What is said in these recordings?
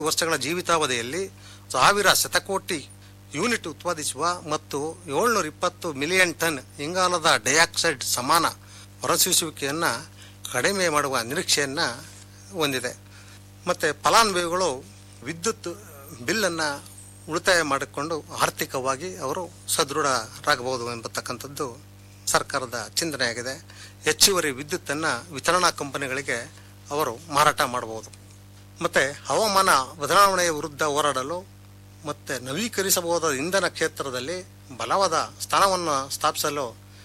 ವರ್ಷಗಳ ಜೀವಿತಾವಧಿಯಲ್ಲಿ ಸಾವಿರ ಶತಕೋಟಿ ಯೂನಿಟ್ ಉತ್ಪಾದಿಸುವ ಮತ್ತು ಏಳ್ನೂರ ಇಪ್ಪತ್ತು ಮಿಲಿಯನ್ ಟನ್ ಇಂಗಾಲದ ಡೈಆಕ್ಸೈಡ್ ಸಮಾನ ಹೊರಸೂಸುವಿಕೆಯನ್ನು ಕಡಿಮೆ ಮಾಡುವ ನಿರೀಕ್ಷೆಯನ್ನು ಹೊಂದಿದೆ ಮತ್ತು ಫಲಾನುಭವಿಗಳು ವಿದ್ಯುತ್ ಬಿಲ್ಲನ್ನು ಉಳಿತಾಯ ಮಾಡಿಕೊಂಡು ಆರ್ಥಿಕವಾಗಿ ಅವರು ಸದೃಢರಾಗಬಹುದು ಎಂಬತಕ್ಕಂಥದ್ದು ಸರ್ಕಾರದ ಚಿಂತನೆಯಾಗಿದೆ ಹೆಚ್ಚುವರಿ ವಿದ್ಯುತ್ತನ್ನು ವಿತರಣಾ ಕಂಪನಿಗಳಿಗೆ ಅವರು ಮಾರಾಟ ಮಾಡಬಹುದು ಮತ್ತು ಹವಾಮಾನ ಬದಲಾವಣೆಯ ವಿರುದ್ಧ ಹೋರಾಡಲು ಮತ್ತು ನವೀಕರಿಸಬಹುದಾದ ಇಂಧನ ಕ್ಷೇತ್ರದಲ್ಲಿ ಬಲವಾದ ಸ್ಥಾನವನ್ನು ಸ್ಥಾಪಿಸಲು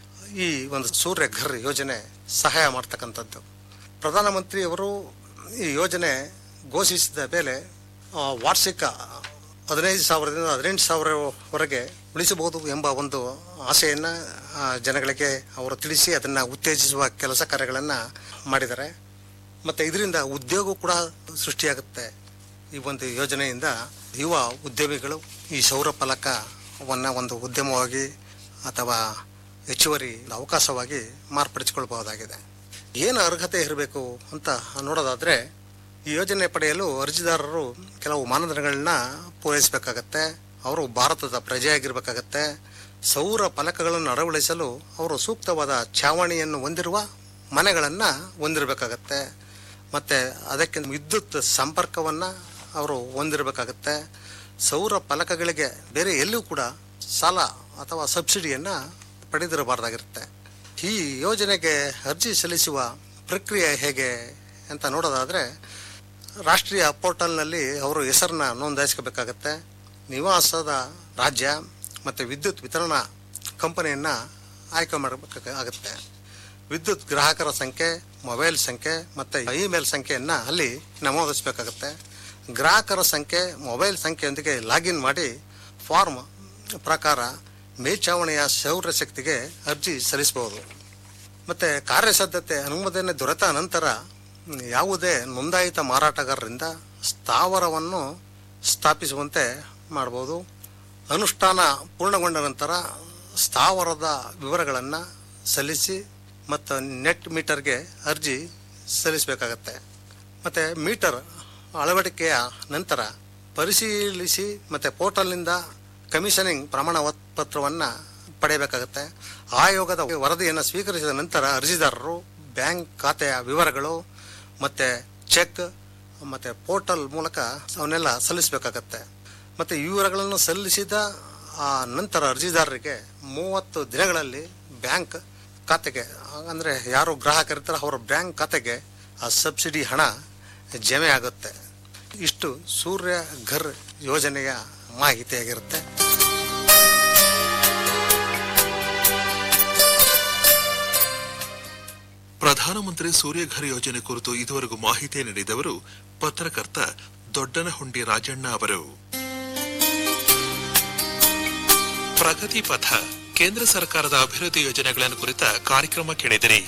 ಈ ಒಂದು ಸೂರ್ಯ ಘರ್ ಯೋಜನೆ ಸಹಾಯ ಮಾಡ್ತಕ್ಕಂಥದ್ದು ಪ್ರಧಾನಮಂತ್ರಿಯವರು ಈ ಯೋಜನೆ ಘೋಷಿಸಿದ ಮೇಲೆ ಆ, ವಾರ್ಷಿಕ ಹದಿನೈದು ಸಾವಿರದಿಂದ ಹದಿನೆಂಟು ಸಾವಿರವರೆಗೆ ಉಳಿಸಬಹುದು ಎಂಬ ಒಂದು ಆಸೆಯನ್ನು ಜನಗಳಿಗೆ ಅವರು ತಿಳಿಸಿ ಅದನ್ನು ಉತ್ತೇಜಿಸುವ ಕೆಲಸ ಕಾರ್ಯಗಳನ್ನು ಮಾಡಿದ್ದಾರೆ ಮತ್ತು ಇದರಿಂದ ಉದ್ಯೋಗ ಕೂಡ ಸೃಷ್ಟಿಯಾಗುತ್ತೆ ಈ ಒಂದು ಯೋಜನೆಯಿಂದ ಯುವ ಉದ್ಯಮಿಗಳು ಈ ಸೌರ ಫಲಕವನ್ನು ಒಂದು ಉದ್ಯಮವಾಗಿ ಅಥವಾ ಹೆಚ್ಚುವರಿ ಅವಕಾಶವಾಗಿ ಮಾರ್ಪಡಿಸಿಕೊಳ್ಬಹುದಾಗಿದೆ ಏನು ಅರ್ಹತೆ ಇರಬೇಕು ಅಂತ ನೋಡೋದಾದರೆ ಈ ಯೋಜನೆ ಪಡೆಯಲು ಅರ್ಜಿದಾರರು ಕೆಲವು ಮಾನದಂಡಗಳನ್ನ ಪೂರೈಸಬೇಕಾಗತ್ತೆ ಅವರು ಭಾರತದ ಪ್ರಜೆಯಾಗಿರ್ಬೇಕಾಗತ್ತೆ ಸೌರ ಫಲಕಗಳನ್ನು ಅಳವಡಿಸಲು ಅವರು ಸೂಕ್ತವಾದ ಛಾವಣಿಯನ್ನು ಹೊಂದಿರುವ ಮನೆಗಳನ್ನು ಹೊಂದಿರಬೇಕಾಗತ್ತೆ ಮತ್ತು ಅದಕ್ಕೆ ವಿದ್ಯುತ್ ಸಂಪರ್ಕವನ್ನು ಅವರು ಹೊಂದಿರಬೇಕಾಗತ್ತೆ ಸೌರ ಫಲಕಗಳಿಗೆ ಬೇರೆ ಎಲ್ಲೂ ಕೂಡ ಸಾಲ ಅಥವಾ ಸಬ್ಸಿಡಿಯನ್ನು ಪಡೆದಿರಬಾರ್ದಾಗಿರುತ್ತೆ ಈ ಯೋಜನೆಗೆ ಅರ್ಜಿ ಸಲ್ಲಿಸುವ ಪ್ರಕ್ರಿಯೆ ಹೇಗೆ ಅಂತ ನೋಡೋದಾದರೆ ರಾಷ್ಟ್ರೀಯ ಪೋರ್ಟಲ್ನಲ್ಲಿ ಅವರು ಹೆಸರನ್ನ ನೋಂದಾಯಿಸ್ಕೋಬೇಕಾಗತ್ತೆ ನಿವಾಸದ ರಾಜ್ಯ ಮತ್ತು ವಿದ್ಯುತ್ ವಿತರಣಾ ಕಂಪನಿಯನ್ನು ಆಯ್ಕೆ ಮಾಡಬೇಕಾಗುತ್ತೆ ವಿದ್ಯುತ್ ಗ್ರಾಹಕರ ಸಂಖ್ಯೆ ಮೊಬೈಲ್ ಸಂಖ್ಯೆ ಮತ್ತು ಇಮೇಲ್ ಸಂಖ್ಯೆಯನ್ನು ಅಲ್ಲಿ ನಮೂದಿಸಬೇಕಾಗತ್ತೆ ಗ್ರಾಹಕರ ಸಂಖ್ಯೆ ಮೊಬೈಲ್ ಸಂಖ್ಯೆಯೊಂದಿಗೆ ಲಾಗಿನ್ ಮಾಡಿ ಫಾರ್ಮ್ ಪ್ರಕಾರ ಮೇಲ್ಛಾವಣಿಯ ಸೌರ ಶಕ್ತಿಗೆ ಅರ್ಜಿ ಸಲ್ಲಿಸಬಹುದು ಮತ್ತು ಕಾರ್ಯಸಾಧ್ಯತೆ ಅನುಮೋದನೆ ದೊರೆತ ನಂತರ ಯಾವುದೇ ನೋಂದಾಯಿತ ಮಾರಾಟಗಾರರಿಂದ ಸ್ಥಾವರವನ್ನು ಸ್ಥಾಪಿಸುವಂತೆ ಮಾಡ್ಬೋದು ಅನುಷ್ಠಾನ ಪೂರ್ಣಗೊಂಡ ನಂತರ ಸ್ಥಾವರದ ವಿವರಗಳನ್ನು ಸಲ್ಲಿಸಿ ಮತ್ತು ನೆಟ್ ಮೀಟರ್ಗೆ ಅರ್ಜಿ ಸಲ್ಲಿಸಬೇಕಾಗತ್ತೆ ಮತ್ತು ಮೀಟರ್ ಅಳವಡಿಕೆಯ ನಂತರ ಪರಿಶೀಲಿಸಿ ಮತ್ತು ಪೋರ್ಟಲ್ನಿಂದ ಕಮಿಷನಿಂಗ್ ಪ್ರಮಾಣ ಪತ್ರವನ್ನು ಪಡೆಯಬೇಕಾಗತ್ತೆ ಆಯೋಗದ ವರದಿಯನ್ನು ಸ್ವೀಕರಿಸಿದ ನಂತರ ಅರ್ಜಿದಾರರು ಬ್ಯಾಂಕ್ ಖಾತೆಯ ವಿವರಗಳು ಮತ್ತು ಚೆಕ್ ಮತ್ತು ಪೋರ್ಟಲ್ ಮೂಲಕ ಅವನ್ನೆಲ್ಲ ಸಲ್ಲಿಸಬೇಕಾಗತ್ತೆ ಮತ್ತು ಈ ವಿವರಗಳನ್ನು ಸಲ್ಲಿಸಿದ ಆ ನಂತರ ಅರ್ಜಿದಾರರಿಗೆ ಮೂವತ್ತು ದಿನಗಳಲ್ಲಿ ಬ್ಯಾಂಕ್ ಖಾತೆಗೆ ಅಂದರೆ ಯಾರು ಗ್ರಾಹಕರಿರ್ತಾರೆ ಅವರ ಬ್ಯಾಂಕ್ ಖಾತೆಗೆ ಆ ಸಬ್ಸಿಡಿ ಹಣ ಜಮೆ ಆಗುತ್ತೆ ಇಷ್ಟು ಸೂರ್ಯ ಘರ್ ಯೋಜನೆಯ ಮಾಹಿತಿಯಾಗಿರುತ್ತೆ ಪ್ರಧಾನಮಂತ್ರಿ ಸೂರ್ಯಘರ್ ಯೋಜನೆ ಕುರಿತು ಇದುವರೆಗೂ ಮಾಹಿತಿ ನೀಡಿದವರು ಪತ್ರಕರ್ತ ದೊಡ್ಡನಹುಂಡಿ ರಾಜಣ್ಣ ಅವರು ಪ್ರಗತಿ ಪಥ ಕೇಂದ್ರ ಸರ್ಕಾರದ ಅಭಿವೃದ್ಧಿ ಯೋಜನೆಗಳನ್ನು ಕುರಿತ ಕಾರ್ಯಕ್ರಮ ಕೇಳಿದಿರಿ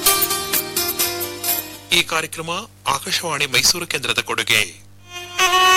ಈ ಕಾರ್ಯಕ್ರಮ ಆಕಾಶವಾಣಿ ಮೈಸೂರು ಕೇಂದ್ರದ ಕೊಡುಗೆ